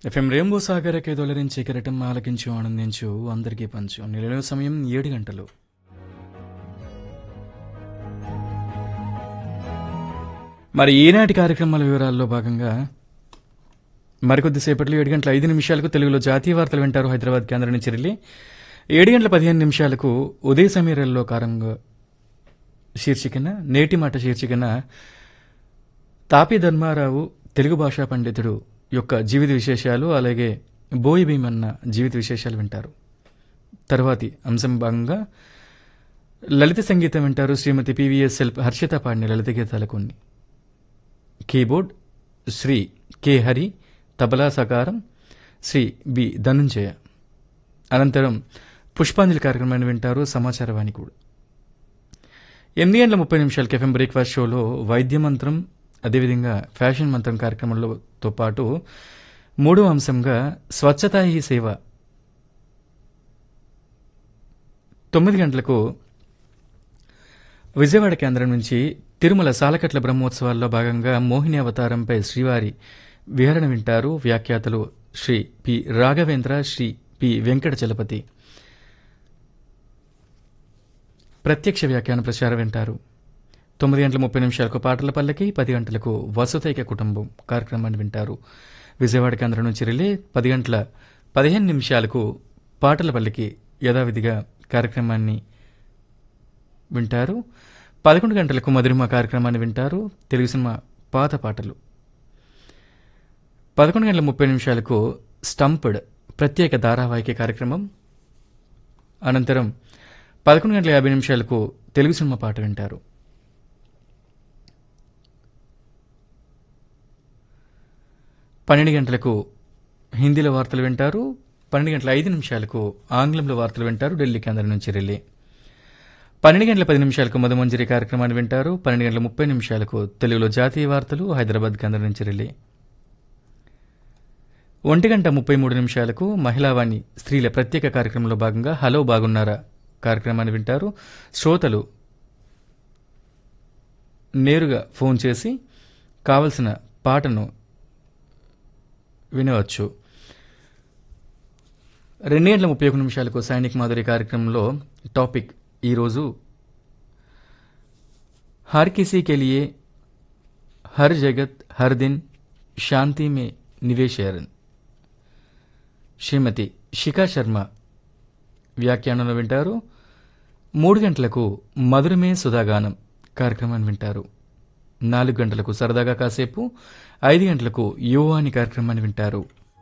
FM Rainbow సాగర కేదొలరించి కెరటం ఆలకించు ఆనందించు అందరికీ పంచు నిలవ సమయం ఏడు గంటలు మరి ఈనాటి కార్యక్రమాల వివరాల్లో భాగంగా మరికొద్దిసేపట్లో ఏడు గంటల ఐదు నిమిషాలకు తెలుగులో జాతీయ వార్తలు వింటారు హైదరాబాద్ కేంద్రం నుంచి రిలే ఏడు గంటల పదిహేను నిమిషాలకు ఉదయ సమీరల్లో కారంగా శీర్షికన నేటి మాట శీర్షికన తాపి ధర్మారావు తెలుగు భాషా పండితుడు యొక్క జీవిత విశేషాలు అలాగే బోయి భీమన్న జీవిత విశేషాలు వింటారు తర్వాతి అంశం భాగంగా లలిత సంగీతం వింటారు శ్రీమతి పివిఎస్ శిల్ప హర్షిత పాడిన లలిత గీతాలు కొన్ని కీబోర్డ్ శ్రీ కె హరి తబలా సకారం శ్రీ బి ధనుంజయ అనంతరం పుష్పాంజలి కార్యక్రమాన్ని వింటారు సమాచారవాణి కూడా ఎనిమిది గంటల ముప్పై నిమిషాలకి ఎఫ్ఎం బ్రేక్ఫాస్ట్ షోలో వైద్య మంత్రం అదేవిధంగా ఫ్యాషన్ మంత్రం కార్యక్రమంలోతో పాటు మూడో అంశంగా స్వచ్ఛతా హీ సేవ తొమ్మిది గంటలకు విజయవాడ కేంద్రం నుంచి తిరుమల సాలకట్ల బ్రహ్మోత్సవాల్లో భాగంగా మోహిని అవతారంపై శ్రీవారి విహరణ వింటారు వ్యాఖ్యాతలు శ్రీ పి రాఘవేంద్ర శ్రీ పి వెంకట చలపతి ప్రత్యక్ష వ్యాఖ్యాన ప్రచారం వింటారు తొమ్మిది గంటల ముప్పై నిమిషాలకు పాటల పల్లకి పది గంటలకు వసుతైక కుటుంబం కార్యక్రమాన్ని వింటారు విజయవాడ కేంద్రం నుంచి రిలే పది గంటల పదిహేను నిమిషాలకు పాటల పల్లకి యథావిధిగా కార్యక్రమాన్ని వింటారు పదకొండు గంటలకు మధురిమ కార్యక్రమాన్ని వింటారు తెలుగు సినిమా పాత పాటలు పదకొండు గంటల ముప్పై నిమిషాలకు స్టంప్డ్ ప్రత్యేక ధారావాహిక కార్యక్రమం అనంతరం పదకొండు గంటల యాభై నిమిషాలకు తెలుగు సినిమా పాట వింటారు పన్నెండు గంటలకు హిందీలో వార్తలు వింటారు పన్నెండు గంటల ఐదు నిమిషాలకు ఆంగ్లంలో వార్తలు వింటారు ఢిల్లీ కేంద్రం నుంచి రిలే పన్నెండు గంటల పది నిమిషాలకు మధుమంజరి కార్యక్రమాన్ని వింటారు పన్నెండు గంటల ముప్పై నిమిషాలకు తెలుగులో జాతీయ వార్తలు హైదరాబాద్ కేంద్రం నుంచి రిలే ఒంటి గంట ముప్పై మూడు నిమిషాలకు మహిళావాణి స్త్రీల ప్రత్యేక కార్యక్రమంలో భాగంగా హలో బాగున్నారా కార్యక్రమాన్ని వింటారు శ్రోతలు నేరుగా ఫోన్ చేసి కావలసిన పాటను వినవచ్చు రెండు గంటల ముప్పై ఒక నిమిషాలకు సైనిక్ మాధురి కార్యక్రమంలో టాపిక్ ఈరోజు హర్ కిసీ కే లియే హర్ జగత్ హర్ దిన్ శాంతి మే నివేశరన్ శ్రీమతి శిఖా శర్మ వ్యాఖ్యానంలో వింటారు మూడు గంటలకు మధురమే సుధాగానం కార్యక్రమాన్ని వింటారు నాలుగు గంటలకు సరదాగా కాసేపు ఐదు గంటలకు యువాని కార్యక్రమాన్ని వింటారు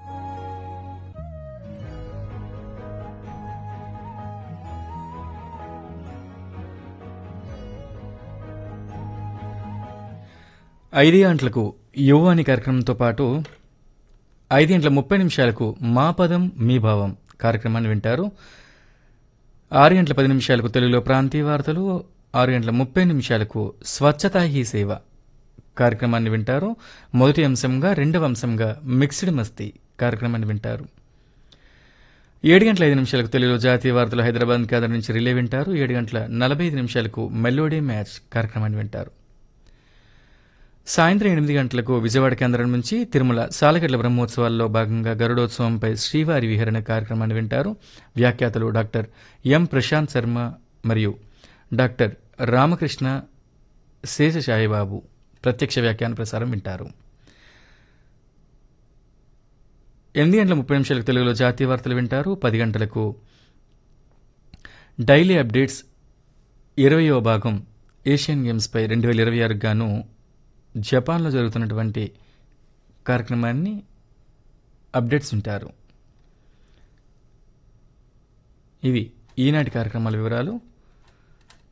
ఐదు గంటలకు యువాని కార్యక్రమంతో పాటు ఐదు గంటల ముప్పై నిమిషాలకు మా పదం మీ భావం కార్యక్రమాన్ని వింటారు ఆరు గంటల పది నిమిషాలకు తెలుగులో ప్రాంతీయ వార్తలు ఆరు గంటల ముప్పై నిమిషాలకు స్వచ్ఛతా హీ సేవ కార్యక్రమాన్ని వింటారు మొదటి అంశంగా రెండవ అంశంగా మిక్స్డ్ మస్తీ కార్యక్రమాన్ని వింటారు ఏడు గంటల ఐదు నిమిషాలకు తెలుగులో జాతీయ వార్తలు హైదరాబాద్ కేంద్రం నుంచి రిలే వింటారు ఏడు గంటల నలభై ఐదు నిమిషాలకు మెలోడీ మ్యాచ్ కార్యక్రమాన్ని వింటారు సాయంత్రం ఎనిమిది గంటలకు విజయవాడ కేంద్రం నుంచి తిరుమల సాలగడ్ల బ్రహ్మోత్సవాల్లో భాగంగా గరుడోత్సవంపై శ్రీవారి విహరణ కార్యక్రమాన్ని వింటారు వ్యాఖ్యాతలు డాక్టర్ ఎం ప్రశాంత్ శర్మ మరియు డాక్టర్ రామకృష్ణ శేషశాయిబాబు ప్రత్యక్ష వ్యాఖ్యాన ప్రసారం వింటారు ఎనిమిది గంటల ముప్పై నిమిషాలకు తెలుగులో జాతీయ వార్తలు వింటారు పది గంటలకు డైలీ అప్డేట్స్ ఇరవయో భాగం ఏషియన్ గేమ్స్పై రెండు వేల ఇరవై ఆరుకు గాను జపాన్లో జరుగుతున్నటువంటి కార్యక్రమాన్ని అప్డేట్స్ ఉంటారు ఇవి ఈనాటి కార్యక్రమాల వివరాలు